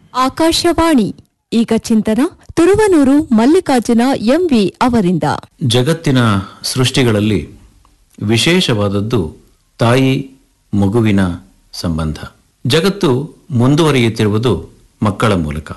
ಆಕಾಶವಾಣಿ ಈಗ ಚಿಂತನ ತುರುವನೂರು ಮಲ್ಲಿಕಾರ್ಜುನ ಎಂವಿ ಅವರಿಂದ ಜಗತ್ತಿನ ಸೃಷ್ಟಿಗಳಲ್ಲಿ ವಿಶೇಷವಾದದ್ದು ತಾಯಿ ಮಗುವಿನ ಸಂಬಂಧ ಜಗತ್ತು ಮುಂದುವರಿಯುತ್ತಿರುವುದು ಮಕ್ಕಳ ಮೂಲಕ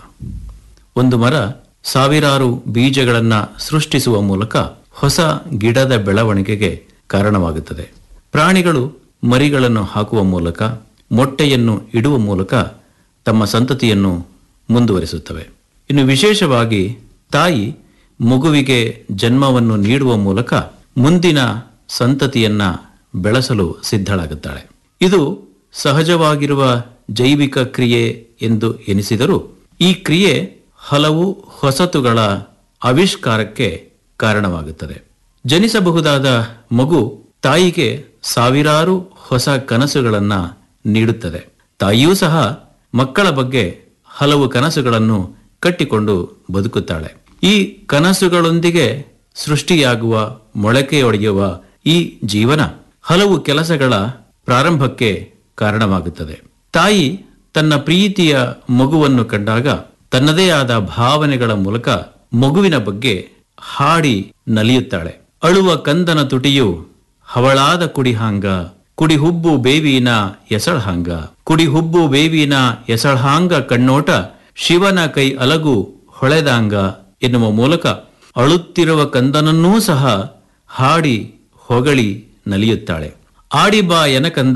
ಒಂದು ಮರ ಸಾವಿರಾರು ಬೀಜಗಳನ್ನ ಸೃಷ್ಟಿಸುವ ಮೂಲಕ ಹೊಸ ಗಿಡದ ಬೆಳವಣಿಗೆಗೆ ಕಾರಣವಾಗುತ್ತದೆ ಪ್ರಾಣಿಗಳು ಮರಿಗಳನ್ನು ಹಾಕುವ ಮೂಲಕ ಮೊಟ್ಟೆಯನ್ನು ಇಡುವ ಮೂಲಕ ತಮ್ಮ ಸಂತತಿಯನ್ನು ಮುಂದುವರಿಸುತ್ತವೆ ಇನ್ನು ವಿಶೇಷವಾಗಿ ತಾಯಿ ಮಗುವಿಗೆ ಜನ್ಮವನ್ನು ನೀಡುವ ಮೂಲಕ ಮುಂದಿನ ಸಂತತಿಯನ್ನ ಬೆಳೆಸಲು ಸಿದ್ಧಳಾಗುತ್ತಾಳೆ ಇದು ಸಹಜವಾಗಿರುವ ಜೈವಿಕ ಕ್ರಿಯೆ ಎಂದು ಎನಿಸಿದರೂ ಈ ಕ್ರಿಯೆ ಹಲವು ಹೊಸತುಗಳ ಆವಿಷ್ಕಾರಕ್ಕೆ ಕಾರಣವಾಗುತ್ತದೆ ಜನಿಸಬಹುದಾದ ಮಗು ತಾಯಿಗೆ ಸಾವಿರಾರು ಹೊಸ ಕನಸುಗಳನ್ನ ನೀಡುತ್ತದೆ ತಾಯಿಯೂ ಸಹ ಮಕ್ಕಳ ಬಗ್ಗೆ ಹಲವು ಕನಸುಗಳನ್ನು ಕಟ್ಟಿಕೊಂಡು ಬದುಕುತ್ತಾಳೆ ಈ ಕನಸುಗಳೊಂದಿಗೆ ಸೃಷ್ಟಿಯಾಗುವ ಮೊಳಕೆಯೊಡೆಯುವ ಈ ಜೀವನ ಹಲವು ಕೆಲಸಗಳ ಪ್ರಾರಂಭಕ್ಕೆ ಕಾರಣವಾಗುತ್ತದೆ ತಾಯಿ ತನ್ನ ಪ್ರೀತಿಯ ಮಗುವನ್ನು ಕಂಡಾಗ ತನ್ನದೇ ಆದ ಭಾವನೆಗಳ ಮೂಲಕ ಮಗುವಿನ ಬಗ್ಗೆ ಹಾಡಿ ನಲಿಯುತ್ತಾಳೆ ಅಳುವ ಕಂದನ ತುಟಿಯು ಹವಳಾದ ಕುಡಿಹಾಂಗ ಕುಡಿ ಹುಬ್ಬು ಬೇವಿನ ಎಸಳ್ಹಾಂಗ ಕುಡಿ ಹುಬ್ಬು ಬೇವಿನ ಎಸಳ್ಹಾಂಗ ಕಣ್ಣೋಟ ಶಿವನ ಕೈ ಅಲಗು ಹೊಳೆದಾಂಗ ಎನ್ನುವ ಮೂಲಕ ಅಳುತ್ತಿರುವ ಕಂದನನ್ನೂ ಸಹ ಹಾಡಿ ಹೊಗಳಿ ನಲಿಯುತ್ತಾಳೆ ಆಡಿಬಾ ಎನಕಂದ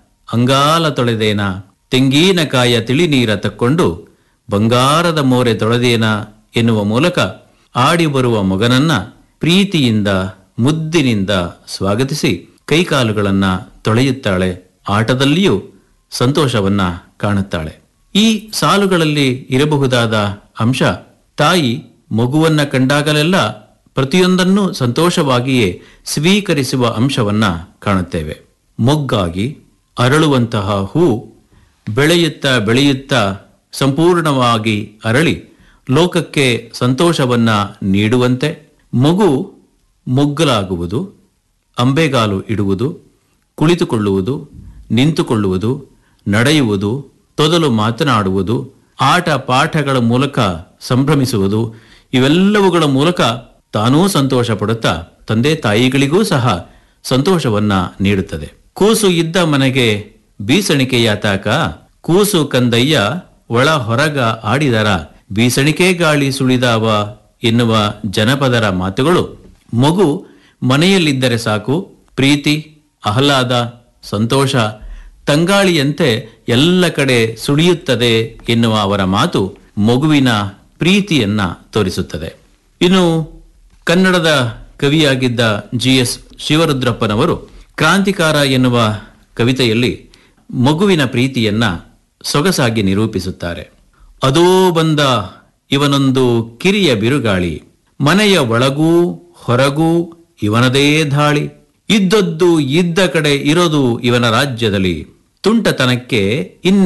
ಅಂಗಾಲ ತೊಳೆದೇನ ತೆಂಗಿನಕಾಯ ತಿಳಿ ನೀರ ತಕ್ಕೊಂಡು ಬಂಗಾರದ ಮೋರೆ ತೊಳೆದೇನ ಎನ್ನುವ ಮೂಲಕ ಆಡಿ ಬರುವ ಮಗನನ್ನ ಪ್ರೀತಿಯಿಂದ ಮುದ್ದಿನಿಂದ ಸ್ವಾಗತಿಸಿ ಕೈಕಾಲುಗಳನ್ನ ತೊಳೆಯುತ್ತಾಳೆ ಆಟದಲ್ಲಿಯೂ ಸಂತೋಷವನ್ನ ಕಾಣುತ್ತಾಳೆ ಈ ಸಾಲುಗಳಲ್ಲಿ ಇರಬಹುದಾದ ಅಂಶ ತಾಯಿ ಮಗುವನ್ನ ಕಂಡಾಗಲೆಲ್ಲ ಪ್ರತಿಯೊಂದನ್ನು ಸಂತೋಷವಾಗಿಯೇ ಸ್ವೀಕರಿಸುವ ಅಂಶವನ್ನ ಕಾಣುತ್ತೇವೆ ಮೊಗ್ಗಾಗಿ ಅರಳುವಂತಹ ಹೂ ಬೆಳೆಯುತ್ತಾ ಬೆಳೆಯುತ್ತಾ ಸಂಪೂರ್ಣವಾಗಿ ಅರಳಿ ಲೋಕಕ್ಕೆ ಸಂತೋಷವನ್ನ ನೀಡುವಂತೆ ಮಗು ಮೊಗ್ಗಲಾಗುವುದು ಅಂಬೆಗಾಲು ಇಡುವುದು ಕುಳಿತುಕೊಳ್ಳುವುದು ನಿಂತುಕೊಳ್ಳುವುದು ನಡೆಯುವುದು ತೊದಲು ಮಾತನಾಡುವುದು ಆಟ ಪಾಠಗಳ ಮೂಲಕ ಸಂಭ್ರಮಿಸುವುದು ಇವೆಲ್ಲವುಗಳ ಮೂಲಕ ತಾನೂ ಸಂತೋಷ ಪಡುತ್ತಾ ತಂದೆ ತಾಯಿಗಳಿಗೂ ಸಹ ಸಂತೋಷವನ್ನ ನೀಡುತ್ತದೆ ಕೂಸು ಇದ್ದ ಮನೆಗೆ ಬೀಸಣಿಕೆಯ ತಾಕ ಕೂಸು ಕಂದಯ್ಯ ಒಳ ಹೊರಗ ಆಡಿದರ ಬೀಸಣಿಕೆ ಗಾಳಿ ಸುಳಿದಾವ ಎನ್ನುವ ಜನಪದರ ಮಾತುಗಳು ಮಗು ಮನೆಯಲ್ಲಿದ್ದರೆ ಸಾಕು ಪ್ರೀತಿ ಆಹ್ಲಾದ ಸಂತೋಷ ತಂಗಾಳಿಯಂತೆ ಎಲ್ಲ ಕಡೆ ಸುಳಿಯುತ್ತದೆ ಎನ್ನುವ ಅವರ ಮಾತು ಮಗುವಿನ ಪ್ರೀತಿಯನ್ನ ತೋರಿಸುತ್ತದೆ ಇನ್ನು ಕನ್ನಡದ ಕವಿಯಾಗಿದ್ದ ಜಿ ಎಸ್ ಶಿವರುದ್ರಪ್ಪನವರು ಕ್ರಾಂತಿಕಾರ ಎನ್ನುವ ಕವಿತೆಯಲ್ಲಿ ಮಗುವಿನ ಪ್ರೀತಿಯನ್ನ ಸೊಗಸಾಗಿ ನಿರೂಪಿಸುತ್ತಾರೆ ಅದೋ ಬಂದ ಇವನೊಂದು ಕಿರಿಯ ಬಿರುಗಾಳಿ ಮನೆಯ ಒಳಗೂ ಹೊರಗೂ ಇವನದೇ ಧಾಳಿ ಇದ್ದದ್ದು ಇದ್ದ ಕಡೆ ಇರೋದು ಇವನ ರಾಜ್ಯದಲ್ಲಿ ತುಂಟತನಕ್ಕೆ ಇನ್ನ